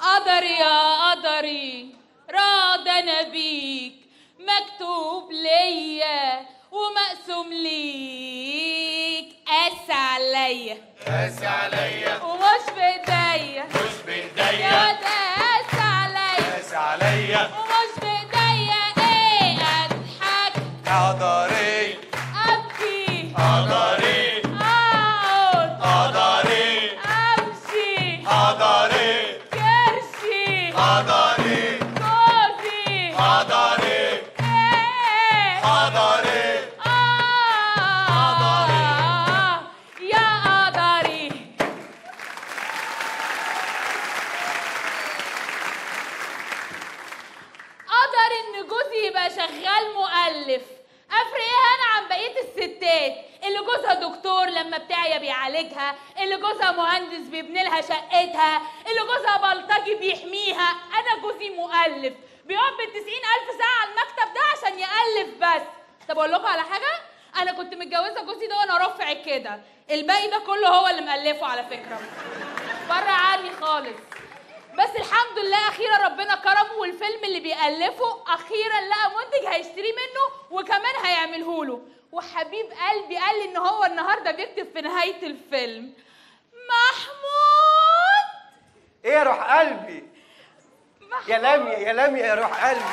قدري يا قدري راض انا بيك مكتوب ليا ومقسوم ليك قاس عليا قاس عليا ومش بايديا مش يا بايديا واد قاس عليا قاس عليا ومش بايديا ايه اضحك قدري ابكي قدري اقعد قدري امشي قدري كرشي قدري جوزي قدري ايه قدري آه يا قدري قدر ان جوزي يبقى شغال مؤلف افرق ايه انا عن بقيه الستات اللي جوزها دكتور لما بتاعيا بيعالجها اللي جوزها مهندس بيبني لها شقتها اللي جوزها بلطجي بيحميها انا جوزي مؤلف بيقعد بالتسعين الف ساعه على المكتب ده عشان يالف بس طب اقول لكم على حاجه انا كنت متجوزه جوزي ده وانا رافع كده الباقي ده كله هو اللي مألفه على فكره بره عني خالص بس الحمد لله اخيرا ربنا كرمه والفيلم اللي بيألفه اخيرا لقى منتج هيشتريه منه وكمان هيعمله له وحبيب قلبي قال لي ان هو النهارده بيكتب في نهايه الفيلم محمود ايه يا روح قلبي يا لميا يا لميا يا روح قلبي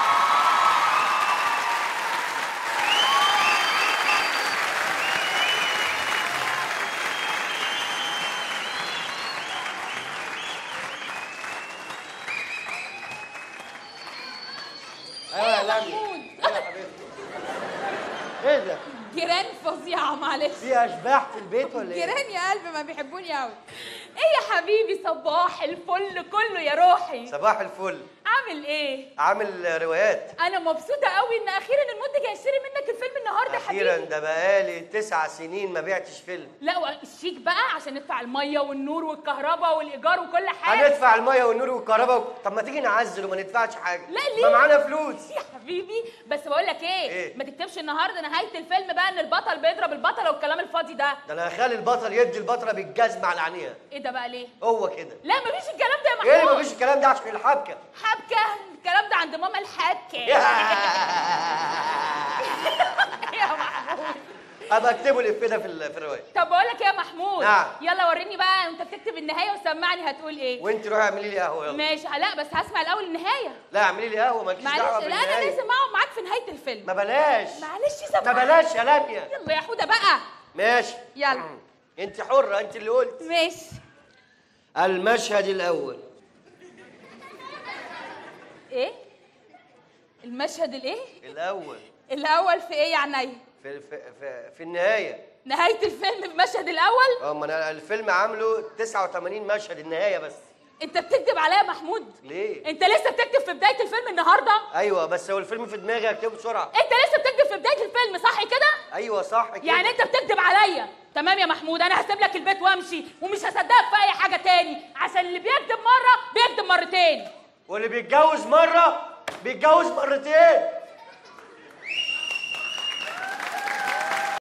ايوه يا لميا محمود ايه يا حبيبتي ايه ده جيران فظيعه معلش في اشباح في البيت ولا ايه جيران يا قلبي ما بيحبوني قوي ايه يا حبيبي صباح الفل كله يا روحي صباح الفل عامل ايه عامل روايات انا مبسوطه قوي ان اخيرا المنتج هيشتري منك الفيلم النهارده يا اخيرا حبيبي ده بقالي تسع سنين ما بعتش فيلم لا والشيك بقى عشان ندفع الميه والنور والكهرباء والايجار وكل حاجه هندفع الميه والنور والكهرباء و... طب ما تيجي نعزل وما ندفعش حاجه لا، ليه؟ ما معانا فلوس يا حبيبي بس بقول لك ايه, إيه؟ ما تكتبش النهارده نهايه الفيلم بقى ان البطل بيضرب البطله والكلام الفاضي ده ده انا هخلي البطل يدي البطله بالجزمه على عينيها ايه ده بقى ليه هو كده لا مفيش الكلام ده يا محمود ايه اللي مفيش الكلام ده عشان الحبكه حبكه الكلام ده عند ماما الحبكه يا محمود ابقى اكتبه الافيه ده في ال- في الروايه طب بقول لك ايه يا محمود نعم. يلا وريني بقى انت بتكتب النهايه وسمعني هتقول ايه وانت روحي اعملي لي قهوه يلا ماشي لا بس هسمع الاول النهايه لا اعملي لي قهوه مالكيش دعوه معلش لا انا بالنهايه لازم اقعد معاك في نهايه الفيلم ما بلاش معلش سامحني ما بلاش يا لميا يلا يا حوده بقى ماشي يلا انت حره انت اللي قلت ماشي المشهد الاول ايه المشهد الايه الاول الاول في ايه يا عينيا في في في, في النهايه نهايه الفيلم المشهد الاول اه ما انا الفيلم عامله 89 مشهد النهايه بس انت بتكذب عليا يا محمود ليه انت لسه بتكتب في بدايه الفيلم النهارده ايوه بس هو الفيلم في دماغي هكتبه بسرعه انت لسه بتكتب في بدايه الفيلم صح كده ايوه صح كده يعني انت بتكذب عليا تمام يا محمود انا هسيب لك البيت وامشي ومش هصدقك في اي حاجه تاني عشان اللي بيكذب مره بيكذب مرتين واللي بيتجوز مره بيتجوز مرتين